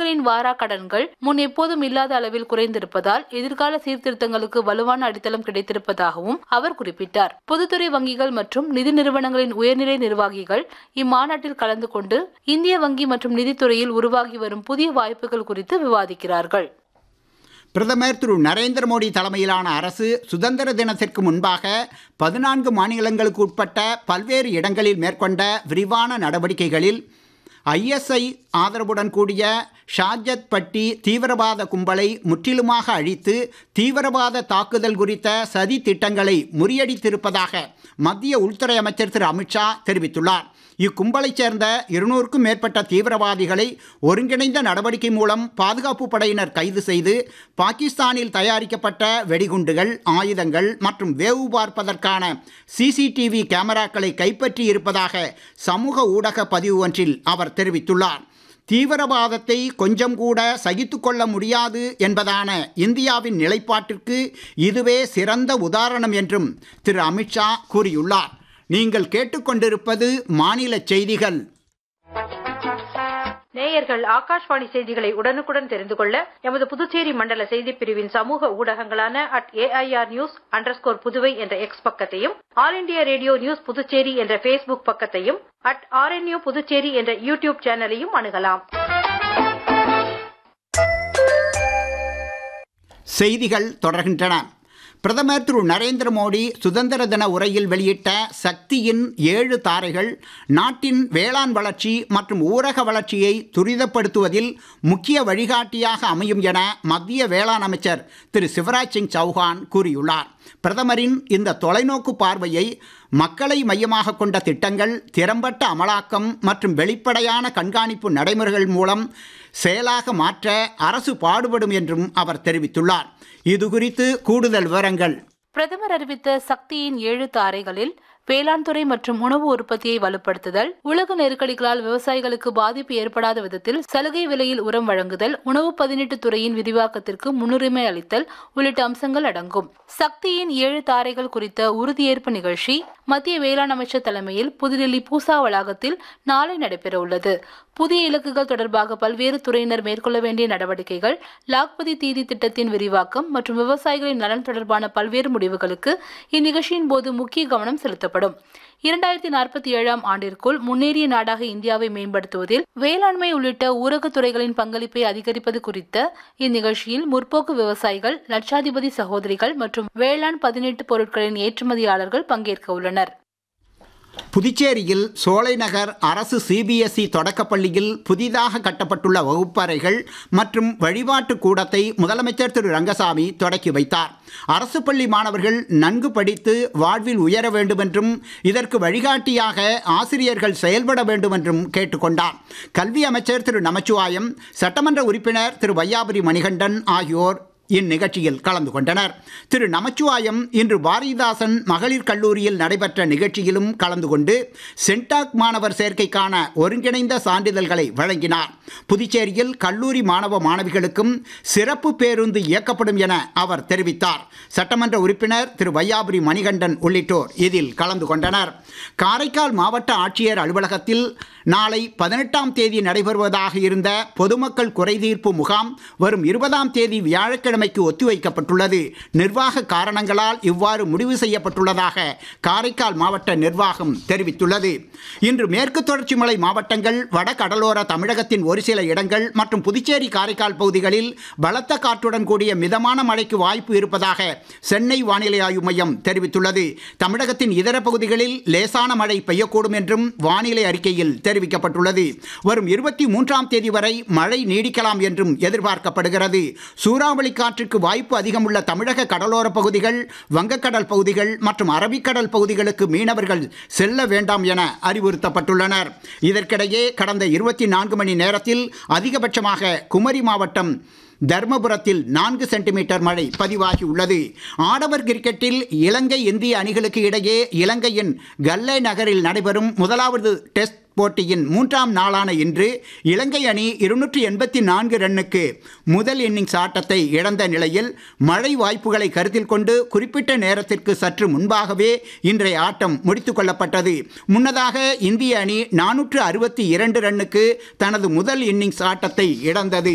வங்கிகளின் வாரா கடன்கள் முன் எப்போதும் இல்லாத அளவில் குறைந்திருப்பதால் எதிர்கால சீர்திருத்தங்களுக்கு வலுவான அடித்தளம் கிடைத்திருப்பதாகவும் அவர் குறிப்பிட்டார் பொதுத்துறை வங்கிகள் மற்றும் நிதி நிறுவனங்களின் உயர்நிலை நிர்வாகிகள் இம்மாநாட்டில் கலந்து கொண்டு இந்திய வங்கி மற்றும் நிதித்துறையில் உருவாகி வரும் புதிய வாய்ப்புகள் குறித்து விவாதிக்கிறார்கள் பிரதமர் திரு நரேந்திர மோடி தலைமையிலான அரசு சுதந்திர தினத்திற்கு முன்பாக பதினான்கு மாநிலங்களுக்கு உட்பட்ட பல்வேறு இடங்களில் மேற்கொண்ட விரிவான நடவடிக்கைகளில் ஐஎஸ்ஐ ஆதரவுடன் கூடிய ஷாஜத் பட்டி தீவிரவாத கும்பலை முற்றிலுமாக அழித்து தீவிரவாத தாக்குதல் குறித்த சதி திட்டங்களை முறியடித்திருப்பதாக மத்திய உள்துறை அமைச்சர் திரு அமித்ஷா தெரிவித்துள்ளார் இக்கும்பலைச் சேர்ந்த இருநூறுக்கும் மேற்பட்ட தீவிரவாதிகளை ஒருங்கிணைந்த நடவடிக்கை மூலம் பாதுகாப்பு படையினர் கைது செய்து பாகிஸ்தானில் தயாரிக்கப்பட்ட வெடிகுண்டுகள் ஆயுதங்கள் மற்றும் வேவு பார்ப்பதற்கான சிசிடிவி கேமராக்களை கைப்பற்றி இருப்பதாக சமூக ஊடக பதிவு ஒன்றில் அவர் தெரிவித்துள்ளார் தீவிரவாதத்தை கொஞ்சம் கூட சகித்து கொள்ள முடியாது என்பதான இந்தியாவின் நிலைப்பாட்டிற்கு இதுவே சிறந்த உதாரணம் என்றும் திரு அமித்ஷா கூறியுள்ளார் நீங்கள் கேட்டுக்கொண்டிருப்பது மாநில செய்திகள் நேயர்கள் ஆகாஷ்வாணி செய்திகளை உடனுக்குடன் தெரிந்து கொள்ள எமது புதுச்சேரி மண்டல செய்திப் பிரிவின் சமூக ஊடகங்களான at AIR news underscore Puduvai என்ற எக்ஸ் பக்கத்தையும் all India radio news Puducherry என்ற ஃபேஸ்புக் பக்கத்தையும் அட் ஆர்என்யூ புதுச்சேரி என்ற யூடியூப் சேனலையும் அணுகலாம் செய்திகள் தொடர்கின்றன பிரதமர் திரு நரேந்திர மோடி சுதந்திர தின உரையில் வெளியிட்ட சக்தியின் ஏழு தாரைகள் நாட்டின் வேளாண் வளர்ச்சி மற்றும் ஊரக வளர்ச்சியை துரிதப்படுத்துவதில் முக்கிய வழிகாட்டியாக அமையும் என மத்திய வேளாண் அமைச்சர் திரு சிவராஜ் சிங் சௌஹான் கூறியுள்ளார் பிரதமரின் இந்த தொலைநோக்கு பார்வையை மக்களை மையமாக கொண்ட திட்டங்கள் திறம்பட்ட அமலாக்கம் மற்றும் வெளிப்படையான கண்காணிப்பு நடைமுறைகள் மூலம் செயலாக மாற்ற அரசு பாடுபடும் என்றும் அவர் தெரிவித்துள்ளார் இது குறித்து கூடுதல் விவரங்கள் பிரதமர் அறிவித்த சக்தியின் ஏழு தாரைகளில் வேளாண் துறை மற்றும் உணவு உற்பத்தியை வலுப்படுத்துதல் உலக நெருக்கடிகளால் விவசாயிகளுக்கு பாதிப்பு ஏற்படாத விதத்தில் சலுகை விலையில் உரம் வழங்குதல் உணவு பதினெட்டு துறையின் விரிவாக்கத்திற்கு முன்னுரிமை அளித்தல் உள்ளிட்ட அம்சங்கள் அடங்கும் சக்தியின் ஏழு தாரைகள் குறித்த உறுதியேற்பு நிகழ்ச்சி மத்திய வேளாண் அமைச்சர் தலைமையில் புதுடில்லி பூசா வளாகத்தில் நாளை நடைபெற உள்ளது புதிய இலக்குகள் தொடர்பாக பல்வேறு துறையினர் மேற்கொள்ள வேண்டிய நடவடிக்கைகள் லாக்பதி தீதி திட்டத்தின் விரிவாக்கம் மற்றும் விவசாயிகளின் நலன் தொடர்பான பல்வேறு முடிவுகளுக்கு இந்நிகழ்ச்சியின் போது முக்கிய கவனம் செலுத்தப்படும் இரண்டாயிரத்தி நாற்பத்தி ஏழாம் ஆண்டிற்குள் முன்னேறிய நாடாக இந்தியாவை மேம்படுத்துவதில் வேளாண்மை உள்ளிட்ட ஊரகத் துறைகளின் பங்களிப்பை அதிகரிப்பது குறித்த இந்நிகழ்ச்சியில் முற்போக்கு விவசாயிகள் லட்சாதிபதி சகோதரிகள் மற்றும் வேளாண் பதினெட்டு பொருட்களின் ஏற்றுமதியாளர்கள் பங்கேற்க உள்ளனர் புதுச்சேரியில் சோலைநகர் அரசு சிபிஎஸ்இ தொடக்கப்பள்ளியில் புதிதாக கட்டப்பட்டுள்ள வகுப்பறைகள் மற்றும் வழிபாட்டு கூடத்தை முதலமைச்சர் திரு ரங்கசாமி தொடக்கி வைத்தார் அரசு பள்ளி மாணவர்கள் நன்கு படித்து வாழ்வில் உயர வேண்டும் என்றும் இதற்கு வழிகாட்டியாக ஆசிரியர்கள் செயல்பட வேண்டும் என்றும் கேட்டுக்கொண்டார் கல்வி அமைச்சர் திரு நமச்சிவாயம் சட்டமன்ற உறுப்பினர் திரு வையாபுரி மணிகண்டன் ஆகியோர் இந்நிகழ்ச்சியில் கலந்து கொண்டனர் திரு நமச்சிவாயம் இன்று பாரதிதாசன் மகளிர் கல்லூரியில் நடைபெற்ற நிகழ்ச்சியிலும் கலந்து கொண்டு சென்டாக் மாணவர் சேர்க்கைக்கான ஒருங்கிணைந்த சான்றிதழ்களை வழங்கினார் புதுச்சேரியில் கல்லூரி மாணவ மாணவிகளுக்கும் சிறப்பு பேருந்து இயக்கப்படும் என அவர் தெரிவித்தார் சட்டமன்ற உறுப்பினர் திரு வையாபுரி மணிகண்டன் உள்ளிட்டோர் இதில் கலந்து கொண்டனர் காரைக்கால் மாவட்ட ஆட்சியர் அலுவலகத்தில் நாளை பதினெட்டாம் தேதி நடைபெறுவதாக இருந்த பொதுமக்கள் குறைதீர்ப்பு முகாம் வரும் இருபதாம் தேதி வியாழக்கிழமைக்கு ஒத்திவைக்கப்பட்டுள்ளது நிர்வாக காரணங்களால் இவ்வாறு முடிவு செய்யப்பட்டுள்ளதாக காரைக்கால் மாவட்ட நிர்வாகம் தெரிவித்துள்ளது இன்று மேற்கு தொடர்ச்சி மலை மாவட்டங்கள் வட கடலோர தமிழகத்தின் ஒரு சில இடங்கள் மற்றும் புதுச்சேரி காரைக்கால் பகுதிகளில் பலத்த காற்றுடன் கூடிய மிதமான மழைக்கு வாய்ப்பு இருப்பதாக சென்னை வானிலை ஆய்வு மையம் தெரிவித்துள்ளது தமிழகத்தின் இதர பகுதிகளில் லேசான மழை பெய்யக்கூடும் என்றும் வானிலை அறிக்கையில் தெரிவிக்கப்பட்டுள்ளது வரும் இருபத்தி மூன்றாம் தேதி வரை மழை நீடிக்கலாம் என்றும் எதிர்பார்க்கப்படுகிறது சூறாவளி காற்றுக்கு வாய்ப்பு அதிகமுள்ள தமிழக கடலோர பகுதிகள் வங்கக்கடல் பகுதிகள் மற்றும் அரபிக்கடல் பகுதிகளுக்கு மீனவர்கள் செல்ல வேண்டாம் என அறிவுறுத்தப்பட்டுள்ளனர் இதற்கிடையே கடந்த இருபத்தி நான்கு மணி நேரத்தில் அதிகபட்சமாக குமரி மாவட்டம் தர்மபுரத்தில் நான்கு சென்டிமீட்டர் மழை பதிவாகி உள்ளது ஆடவர் கிரிக்கெட்டில் இலங்கை இந்திய அணிகளுக்கு இடையே இலங்கையின் கல்லே நகரில் நடைபெறும் முதலாவது டெஸ்ட் போட்டியின் மூன்றாம் நாளான இன்று இலங்கை அணி இருநூற்றி எண்பத்தி நான்கு ரன்னுக்கு முதல் இன்னிங்ஸ் ஆட்டத்தை இழந்த நிலையில் மழை வாய்ப்புகளை கருத்தில் கொண்டு குறிப்பிட்ட நேரத்திற்கு சற்று முன்பாகவே இன்றைய ஆட்டம் முடித்துக் கொள்ளப்பட்டது முன்னதாக இந்திய அணி நானூற்று அறுபத்தி இரண்டு ரன்னுக்கு தனது முதல் இன்னிங்ஸ் ஆட்டத்தை இழந்தது